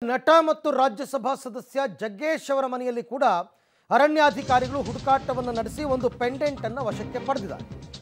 ನಟ ಮತ್ತು ರಾಜ್ಯಸಭಾ ಸದಸ್ಯ ಜಗ್ಗೇಶ್ ಅವರ ಮನೆಯಲ್ಲಿ ಕೂಡ ಅರಣ್ಯಾಧಿಕಾರಿಗಳು ಹುಡುಕಾಟವನ್ನು ನಡೆಸಿ ಒಂದು ಪೆಂಡೆಂಟ್ ಅನ್ನು ವಶಕ್ಕೆ ಪಡೆದಿದ್ದಾರೆ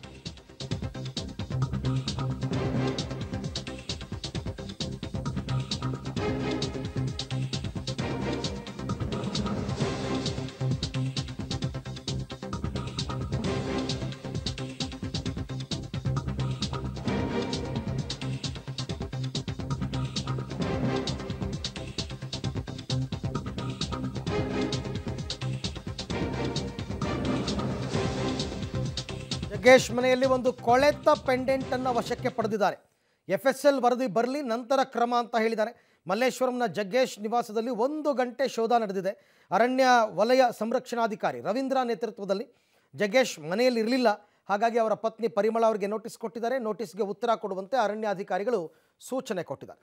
ಜಗ್ಗೇಶ್ ಮನೆಯಲ್ಲಿ ಒಂದು ಕೊಳೆತ ಪೆಂಡೆಂಟ್ ಅನ್ನು ವಶಕ್ಕೆ ಪಡೆದಿದ್ದಾರೆ ಎಫ್ ಎಸ್ ಎಲ್ ವರದಿ ಬರಲಿ ನಂತರ ಕ್ರಮ ಅಂತ ಹೇಳಿದ್ದಾರೆ ಮಲ್ಲೇಶ್ವರಂನ ಜಗ್ಗೇಶ್ ನಿವಾಸದಲ್ಲಿ ಒಂದು ಗಂಟೆ ಶೋಧ ನಡೆದಿದೆ ಅರಣ್ಯ ವಲಯ ಸಂರಕ್ಷಣಾಧಿಕಾರಿ ರವೀಂದ್ರ ನೇತೃತ್ವದಲ್ಲಿ ಜಗ್ಗೇಶ್ ಮನೆಯಲ್ಲಿ ಇರಲಿಲ್ಲ ಹಾಗಾಗಿ ಅವರ ಪತ್ನಿ ಪರಿಮಳ ಅವರಿಗೆ ನೋಟಿಸ್ ಕೊಟ್ಟಿದ್ದಾರೆ ನೋಟಿಸ್ಗೆ ಉತ್ತರ ಕೊಡುವಂತೆ ಅರಣ್ಯಾಧಿಕಾರಿಗಳು ಸೂಚನೆ ಕೊಟ್ಟಿದ್ದಾರೆ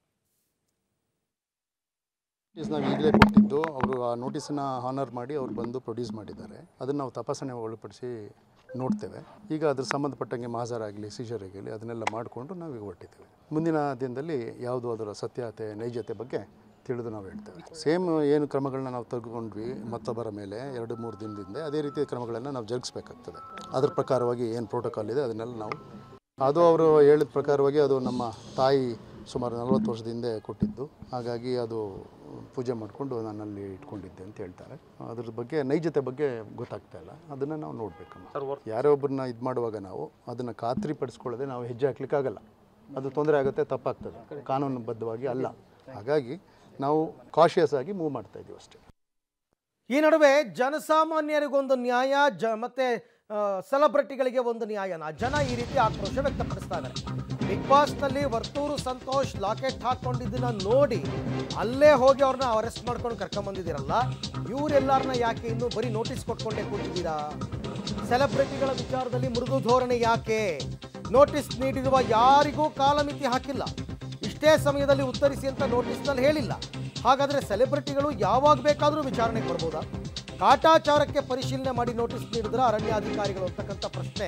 ನೋಟಿಸ್ ನಾವು ಈಗಲೇ ಕೊಟ್ಟಿದ್ದು ಅವರು ಆ ನೋಟಿಸನ್ನು ಹಾನರ್ ಮಾಡಿ ಅವ್ರು ಬಂದು ಪ್ರೊಡ್ಯೂಸ್ ಮಾಡಿದ್ದಾರೆ ಅದನ್ನು ನಾವು ತಪಾಸಣೆ ಒಳಪಡಿಸಿ ನೋಡ್ತೇವೆ ಈಗ ಅದ್ರ ಸಂಬಂಧಪಟ್ಟಂಗೆ ಮಾಜರ್ ಆಗಲಿ ಸೀಜರ್ ಆಗಲಿ ಅದನ್ನೆಲ್ಲ ಮಾಡಿಕೊಂಡು ನಾವು ಈಗ ಹೊರಟಿದ್ದೇವೆ ಮುಂದಿನ ದಿನದಲ್ಲಿ ಯಾವುದು ಅದರ ಸತ್ಯತೆ ನೈಜತೆ ಬಗ್ಗೆ ತಿಳಿದು ನಾವು ಹೇಳ್ತೇವೆ ಸೇಮ್ ಏನು ಕ್ರಮಗಳನ್ನ ನಾವು ತೆಗೆದುಕೊಂಡ್ವಿ ಮತ್ತೊಬ್ಬರ ಮೇಲೆ ಎರಡು ಮೂರು ದಿನದಿಂದ ಅದೇ ರೀತಿಯ ಕ್ರಮಗಳನ್ನು ನಾವು ಜರುಗಿಸ್ಬೇಕಾಗ್ತದೆ ಅದ್ರ ಪ್ರಕಾರವಾಗಿ ಏನು ಪ್ರೋಟೋಕಾಲ್ ಇದೆ ಅದನ್ನೆಲ್ಲ ನಾವು ಅದು ಅವರು ಹೇಳಿದ ಪ್ರಕಾರವಾಗಿ ಅದು ನಮ್ಮ ತಾಯಿ ಸುಮಾರು ನಲವತ್ತು ವರ್ಷದ ಹಿಂದೆ ಕೊಟ್ಟಿದ್ದು ಹಾಗಾಗಿ ಅದು ಪೂಜೆ ಮಾಡಿಕೊಂಡು ನಾನಲ್ಲಿ ಇಟ್ಕೊಂಡಿದ್ದೆ ಅಂತ ಹೇಳ್ತಾರೆ ಅದ್ರ ಬಗ್ಗೆ ನೈಜತೆ ಬಗ್ಗೆ ಗೊತ್ತಾಗ್ತಾ ಇಲ್ಲ ಅದನ್ನು ನಾವು ನೋಡಬೇಕು ಯಾರೇ ಒಬ್ಬರನ್ನ ಇದು ಮಾಡುವಾಗ ನಾವು ಅದನ್ನು ಖಾತ್ರಿ ಪಡಿಸ್ಕೊಳ್ಳದೆ ನಾವು ಹೆಜ್ಜೆ ಹಾಕ್ಲಿಕ್ಕಾಗಲ್ಲ ಅದು ತೊಂದರೆ ಆಗುತ್ತೆ ತಪ್ಪಾಗ್ತದೆ ಕಾನೂನುಬದ್ಧವಾಗಿ ಅಲ್ಲ ಹಾಗಾಗಿ ನಾವು ಕಾಶಿಯಸ್ ಆಗಿ ಮೂವ್ ಮಾಡ್ತಾ ಇದ್ದೀವಿ ಅಷ್ಟೇ ಈ ನಡುವೆ ಜನಸಾಮಾನ್ಯರಿಗೊಂದು ನ್ಯಾಯ ಜ ಮತ್ತೆ ಸೆಲೆಬ್ರಿಟಿಗಳಿಗೆ ಒಂದು ನ್ಯಾಯನ ಜನ ಈ ರೀತಿ ಆಕ್ರೋಶ ವ್ಯಕ್ತಪಡಿಸ್ತಾ ಇದ್ದಾರೆ ಬಿಗ್ ಬಾಸ್ನಲ್ಲಿ ವರ್ತೂರು ಸಂತೋಷ್ ಲಾಕೆಟ್ ಹಾಕೊಂಡಿದ್ದನ್ನ ನೋಡಿ ಅಲ್ಲೇ ಹೋಗಿ ಅವ್ರನ್ನ ಅರೆಸ್ಟ್ ಮಾಡ್ಕೊಂಡು ಕರ್ಕೊಂಬಂದಿದ್ದೀರಲ್ಲ ಇವರೆಲ್ಲರನ್ನ ಯಾಕೆ ಇನ್ನು ಬರೀ ನೋಟಿಸ್ ಕೊಟ್ಕೊಂಡೇ ಕೂತಿದ್ದೀರಾ ಸೆಲೆಬ್ರಿಟಿಗಳ ವಿಚಾರದಲ್ಲಿ ಮೃದು ಧೋರಣೆ ಯಾಕೆ ನೋಟಿಸ್ ನೀಡಿರುವ ಯಾರಿಗೂ ಕಾಲಮಿತಿ ಹಾಕಿಲ್ಲ ಇಷ್ಟೇ ಸಮಯದಲ್ಲಿ ಉತ್ತರಿಸಿ ಅಂತ ನೋಟಿಸ್ನಲ್ಲಿ ಹೇಳಿಲ್ಲ ಹಾಗಾದರೆ ಸೆಲೆಬ್ರಿಟಿಗಳು ಯಾವಾಗ ಬೇಕಾದರೂ ವಿಚಾರಣೆ ಕೊಡ್ಬೋದಾ ಕಾಟಾಚಾರಕ್ಕೆ ಪರಿಶೀಲನೆ ಮಾಡಿ ನೋಟಿಸ್ ನೀಡಿದ್ರ ಅರಣ್ಯಾಧಿಕಾರಿಗಳು ಅಂತಕ್ಕಂಥ ಪ್ರಶ್ನೆ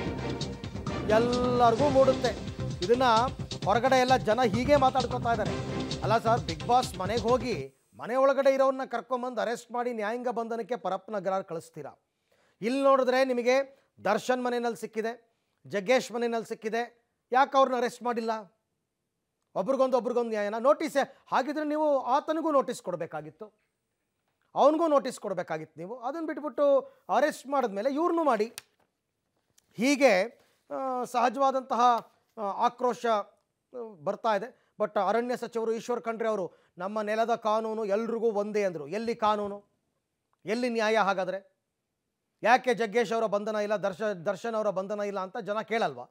ಎಲ್ಲರಿಗೂ ಮೂಡುತ್ತೆ ಇದನ್ನ ಹೊರಗಡೆ ಎಲ್ಲ ಜನ ಹೀಗೆ ಮಾತಾಡ್ಕೊತಾ ಇದ್ದಾರೆ ಅಲ್ಲ ಸರ್ ಬಿಗ್ ಬಾಸ್ ಮನೆಗೆ ಹೋಗಿ ಮನೆ ಒಳಗಡೆ ಇರೋನ್ನ ಕರ್ಕೊಂಬಂದು ಅರೆಸ್ಟ್ ಮಾಡಿ ನ್ಯಾಯಾಂಗ ಬಂಧನಕ್ಕೆ ಪರಪ್ಪನಗರ ಕಳಿಸ್ತೀರಾ ಇಲ್ಲಿ ನೋಡಿದ್ರೆ ನಿಮಗೆ ದರ್ಶನ್ ಮನೆಯಲ್ಲಿ ಸಿಕ್ಕಿದೆ ಜಗ್ಗೇಶ್ ಮನೆಯಲ್ಲಿ ಸಿಕ್ಕಿದೆ ಯಾಕೆ ಅವ್ರನ್ನ ಅರೆಸ್ಟ್ ಮಾಡಿಲ್ಲ ಒಬ್ರಿಗೊಂದು ಒಬ್ರಿಗೊಂದು ನ್ಯಾಯನ ನೋಟಿಸೇ ಹಾಗಿದ್ರೆ ನೀವು ಆತನಿಗೂ ನೋಟಿಸ್ ಕೊಡಬೇಕಾಗಿತ್ತು ಅವನಿಗೂ ನೋಟಿಸ್ ಕೊಡಬೇಕಾಗಿತ್ತು ನೀವು ಅದನ್ನು ಬಿಟ್ಬಿಟ್ಟು ಅರೆಸ್ಟ್ ಮಾಡಿದ್ಮೇಲೆ ಇವ್ರನ್ನೂ ಮಾಡಿ ಹೀಗೆ ಆ, ಸಹಜವಾದಂತಹ ಆ, ಆಕ್ರೋಶ ಆ, ಬರ್ತಾ ಇದೆ ಬಟ್ ಅರಣ್ಯ ಸಚಿವರು ಈಶ್ವರ್ ಖಂಡ್ರೆ ಅವರು ನಮ್ಮ ನೆಲದ ಕಾನೂನು ಎಲ್ರಿಗೂ ಒಂದೇ ಅಂದರು ಎಲ್ಲಿ ಕಾನೂನು ಎಲ್ಲಿ ನ್ಯಾಯ ಹಾಗಾದರೆ ಯಾಕೆ ಜಗ್ಗೇಶ್ ಅವರ ಬಂಧನ ಇಲ್ಲ ದರ್ಶ ದರ್ಶನ್ ಅವರ ಬಂಧನ ಇಲ್ಲ ಅಂತ ಜನ ಕೇಳಲ್ವಾ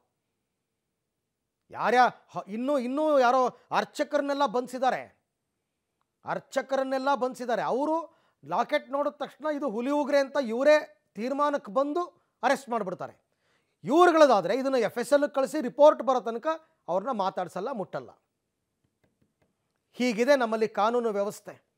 ಯಾರ್ಯಾ ಹ- ಇನ್ನೂ ಇನ್ನೂ ಯಾರೋ ಅರ್ಚಕರನ್ನೆಲ್ಲ ಬಂಧಿಸಿದ್ದಾರೆ ಅರ್ಚಕರನ್ನೆಲ್ಲ ಬಂಧಿಸಿದ್ದಾರೆ ಅವರು ಲಾಕೆಟ್ ನೋಡಿದ ತಕ್ಷಣ ಇದು ಹುಲಿ ಉಗ್ರೆ ಅಂತ ಇವರೇ ತೀರ್ಮಾನಕ್ಕೆ ಬಂದು ಅರೆಸ್ಟ್ ಮಾಡಿಬಿಡ್ತಾರೆ ಇವ್ರುಗಳದಾದರೆ ಇದನ್ನು ಎಫ್ ಎಸ್ ಎಲ್ ಕಳಿಸಿ ರಿಪೋರ್ಟ್ ಬರೋ ತನಕ ಅವ್ರನ್ನ ಮಾತಾಡ್ಸಲ್ಲ ಮುಟ್ಟಲ್ಲ ಹೀಗಿದೆ ನಮ್ಮಲ್ಲಿ ಕಾನೂನು ವ್ಯವಸ್ಥೆ